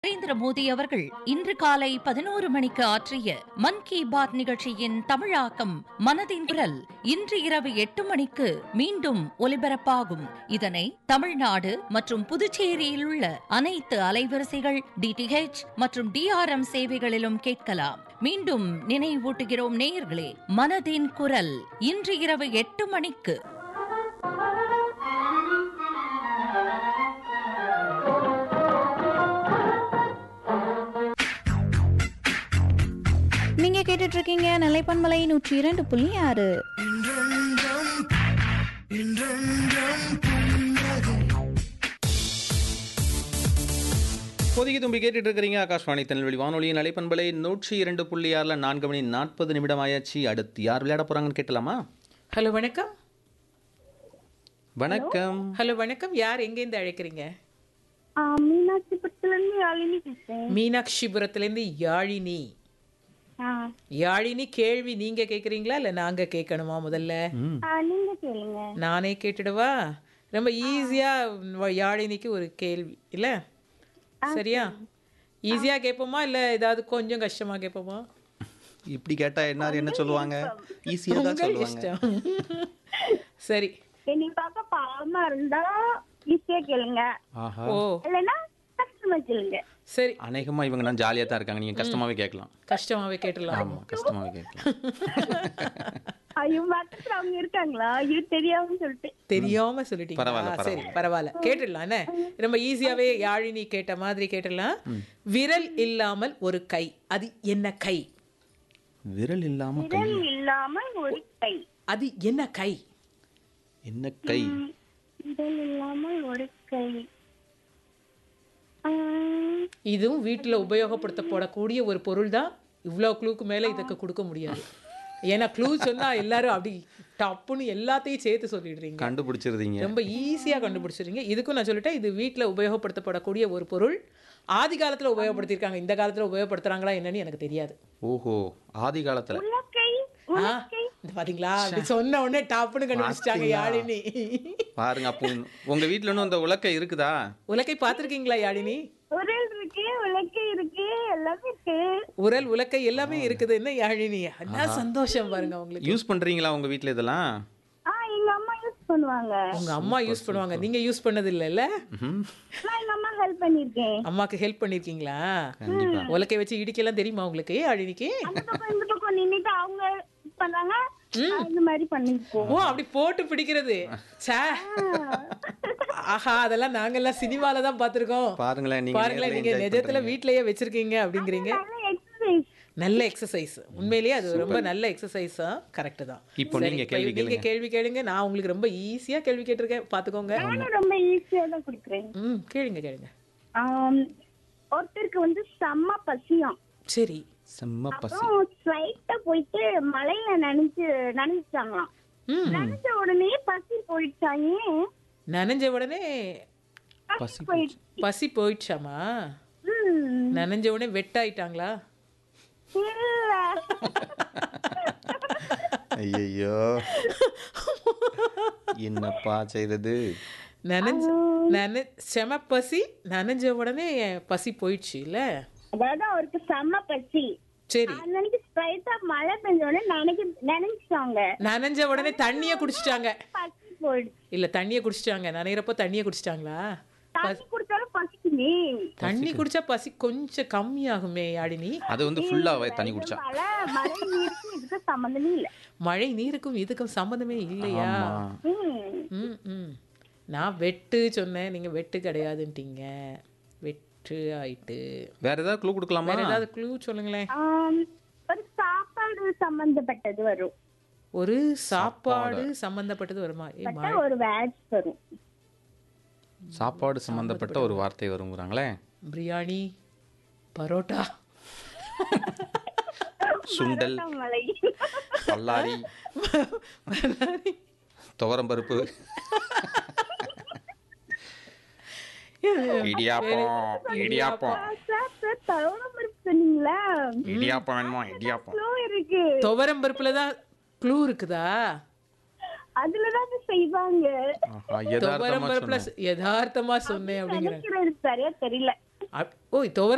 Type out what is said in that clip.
நரேந்திர மோடி அவர்கள் இன்று காலை பதினோரு மணிக்கு ஆற்றிய மன் கி பாத் நிகழ்ச்சியின் தமிழாக்கம் மனதின் குரல் இன்று இரவு எட்டு மணிக்கு மீண்டும் ஒலிபரப்பாகும் இதனை தமிழ்நாடு மற்றும் புதுச்சேரியில் உள்ள அனைத்து அலைவரிசைகள் டிடிஹெச் மற்றும் டிஆர்எம் சேவைகளிலும் கேட்கலாம் மீண்டும் நினைவூட்டுகிறோம் நேயர்களே மனதின் குரல் இன்று இரவு எட்டு மணிக்கு நீங்க கேட்டுட்டு இருக்கீங்க நிலைப்பன்மலை நூற்றி இரண்டு புள்ளி ஆறு பொதுகி தும்பி கேட்டுட்டு இருக்கிறீங்க ஆகாஷ்வாணி திருநெல்வேலி வானொலியின் அலைப்பண்பலை நூற்றி இரண்டு புள்ளி ஆறில் நான்கு மணி நாற்பது நிமிடம் ஆயாச்சு அடுத்து யார் விளையாட போறாங்கன்னு கேட்டலாமா ஹலோ வணக்கம் வணக்கம் ஹலோ வணக்கம் யார் எங்கேருந்து அழைக்கிறீங்க ஆ, மீனாட்சிபுரத்துல இருந்து யாழினி பேசுறேன் மீனாட்சிபுரத்துலேருந்து யாழினி ஆ, யாழினி கேள்வி நீங்க கேக்குறீங்களா இல்ல நாங்க கேட்கணுமா முதல்ல ஆ, நீங்க கேளுங்க நானே கேட்டுடவா ரொம்ப ஈஸியா யாழினிக்கு ஒரு கேள்வி இல்ல சரியா ஈஸியா கேட்போமா இல்ல ஏதாவது கொஞ்சம் கஷ்டமா கேட்போமா இப்படி கேட்டா என்ன என்ன சொல்லுவாங்க ஈஸியாக தான் உங்கள் சொல்லுவாங்க இஷ்டம் சரி என்னை பார்க்க பாவமா இருந்தா ஈஸியா கேளுங்க ஆஹா ஓ இல்லைன்னா கஷ்டமா கேளுங்க சரி அநேகமா இவங்க நான் ஜாலியாக தான் இருக்காங்க நீங்க கஷ்டமாவே கேட்கலாம் கஷ்டமாவே கேட்டுடலாம் ஆமா கஷ்டமாவே கேட்கலாம் ஐயோ பக்கத்துல அவங்க இருக்காங்களா ஐயோ தெரியாம சொல்லிட்டு தெரியாம சொல்லிட்டீங்க பரவாயில்ல, ஆ, சரி பரவாயில்ல கேட்டுடலாம் என்ன ரொம்ப ஈஸியாவே யாழினி கேட்ட மாதிரி கேட்டுடலாம் விரல் இல்லாமல் ஒரு கை அது என்ன கை விரல் இல்லாம கை விரல் இல்லாம ஒரு கை அது என்ன கை என்ன கை விரல் இல்லாம ஒரு கை ஆ, இதுவும் வீட்டுல உபயோகப்படுத்தப்படக்கூடிய ஒரு பொருள் தான் இவ்வளோ க்ளூக்கு மேல இதுக்கு கொடுக்க முடியாது ஏன்னா க்ளூ சொன்னா எல்லாரும் அப்படி டப்புன்னு எல்லாத்தையும் சேர்த்து சொல்லிடுறீங்க கண்டுபிடிச்சிருந்தீங்க ரொம்ப ஈஸியா கண்டுபிடிச்சிருங்க இதுக்கும் நான் சொல்லிட்டேன் இது வீட்டுல உபயோகப்படுத்தப்படக்கூடிய ஒரு பொருள் ஆதி காலத்துல உபயோகப்படுத்தியிருக்காங்க இந்த காலத்துல உபயோகப்படுத்துறாங்களா என்னன்னு எனக்கு தெரியாது ஓஹோ ஆதி காலத்துல உலக்கை ஆ, இந்த பாத்தீங்களா அப்படி சொன்ன உடனே டாப்புன்னு கண்டுபிடிச்சிட்டாங்க யாழினி பாருங்க அப்போ உங்க வீட்ல இன்னும் அந்த உலக்கை இருக்குதா உலக்கை பார்த்திருக்கீங்களா யாழினி உரல் இருக்கு உலக்கை இருக்கு எல்லாமே இருக்கு உரல் உலக்கை எல்லாமே இருக்குது என்ன யாழினி அதான் சந்தோஷம் பாருங்க உங்களுக்கு யூஸ் பண்றீங்களா உங்க வீட்ல இதெல்லாம் ஆ எங்க அம்மா யூஸ் பண்ணுவாங்க உங்க அம்மா யூஸ் பண்ணுவாங்க நீங்க யூஸ் பண்ணது இல்லைல்ல ம்ஹும். நான் எங்க அம்மா ஹெல்ப் பண்ணிருக்கேன் அம்மாக்கு ஹெல்ப் பண்ணிருக்கீங்களா கண்டிப்பா உலக்கை வச்சு இடிக்கலாம் தெரியுமா உங்களுக்கு யாழினிக்கு அந்த பக்கம் இந்த பக்கம் நின்னுட்டு அவங்க இது பண்றாங்க நான் இந்த மாதிரி பண்ணிருக்கோம் ஓ அப்படி போட்டு பிடிக்கிறது சே ஆஹா அதெல்லாம் நாங்கெல்லாம் சினிமால தான் பார்த்திருக்கோம் பாருங்களேன் நீங்க பாருங்களேன் நீங்க நிஜத்துல வீட்லயே வச்சிருக்கீங்க அப்படிங்கிறீங்க எக்ஸசைஸ் நல்ல எக்ஸசைஸ் உண்மையிலேயே அது ரொம்ப நல்ல எக்ஸசைஸ் கரெக்ட் தான் இப்போ சரி, நீங்க இப்ப கேள்வி நீங்க கேள்வி கேளுங்க நான் உங்களுக்கு ரொம்ப ஈஸியா கேள்வி கேட்டிருக்கேன் பாத்துக்கோங்க நானும் ரொம்ப ஈஸியா தான் கொடுக்குறேன் ம் கேளுங்க கேளுங்க ஆம், ஒருத்தருக்கு வந்து செம்ம பசியாம் சரி செம்ம பசி அப்புறம் ஸ்லைட்டா போயிட்டு மலையில நனைஞ்சு நனைஞ்சாங்களாம் ம் நனைஞ்ச உடனே பசி போயிடுச்சாங்க நனைஞ்ச உடனே பசி போயிடுச்சு பசி போயிடுச்சாமா ம், நனைஞ்ச உடனே வெட்டாயிட்டாங்களா இல்ல ஐயோ என்னப்பா செய்யறது நனைஞ்ச நனை செம பசி நனைஞ்ச உடனே பசி போயிடுச்சு இல்ல அதாவது அவருக்கு செம்ம பசி சரி அன்னைக்கு ஸ்ட்ரைட்டா மழை பெஞ்ச உடனே நினைக்க நினைச்சாங்க நனைஞ்ச உடனே தண்ணிய குடிச்சிட்டாங்க பசி போயிடுச்சு இல்ல தண்ணிய குடிச்சிட்டாங்க நனையிறப்போ தண்ணிய குடிச்சிட்டாங்களா தண்ணி குடிச்சாலும் பசிக்குமே தண்ணி குடிச்சா பசி கொஞ்சம் கம்மியாகுமே யாழினி அது வந்து ஃபுல்லா தண்ணி குடிச்சா மழை மழை நீருக்கு இதுக்கு சம்மந்தமே இல்ல மழை நீருக்கும் இதுக்கும் சம்மந்தமே இல்லையா ஆமா ம். ம் ம் நான் வெட்டு சொன்னேன் நீங்க வெட்டு கிடையாதுன்ட்டீங்க வெட்டு ஆயிட்டு வேற ஏதாவது க்ளூ கொடுக்கலாமா வேற ஏதாவது க்ளூ சொல்லுங்களேன் ஆம், ஒரு சாப்பாடு சம்பந்தப்பட்டது வரும் ஒரு சாப்பாடு சம்பந்தப்பட்டது வருமா ஏ பட்ட ஒரு வேர்ட்ஸ் வரும் சாப்பாடு சம்பந்தப்பட்ட ஒரு வார்த்தை வருங்கிறாங்களே பிரியாணி பரோட்டா சுண்டல் மலை பல்லாரி துவரம்பருப்பு இடியாப்பம் இடியாப்பம் சார் சார் தவணம் இருக்கு சொன்னீங்களா இடியாப்பம் வேணுமா இடியாப்பம் க்ளூ இருக்கு துவரம் பருப்புல தான் க்ளூ இருக்குதா அதுலதான் அது செய்வாங்க ஆஹா, துவரம் யதார்த்தமா பருப்புல சொன்னேன் யதார்த்தமா சொன்னேன் அப்படிங்கிறாங்க நினைக்கிறது சரியா தெரியல அப்- ஓ துவரம்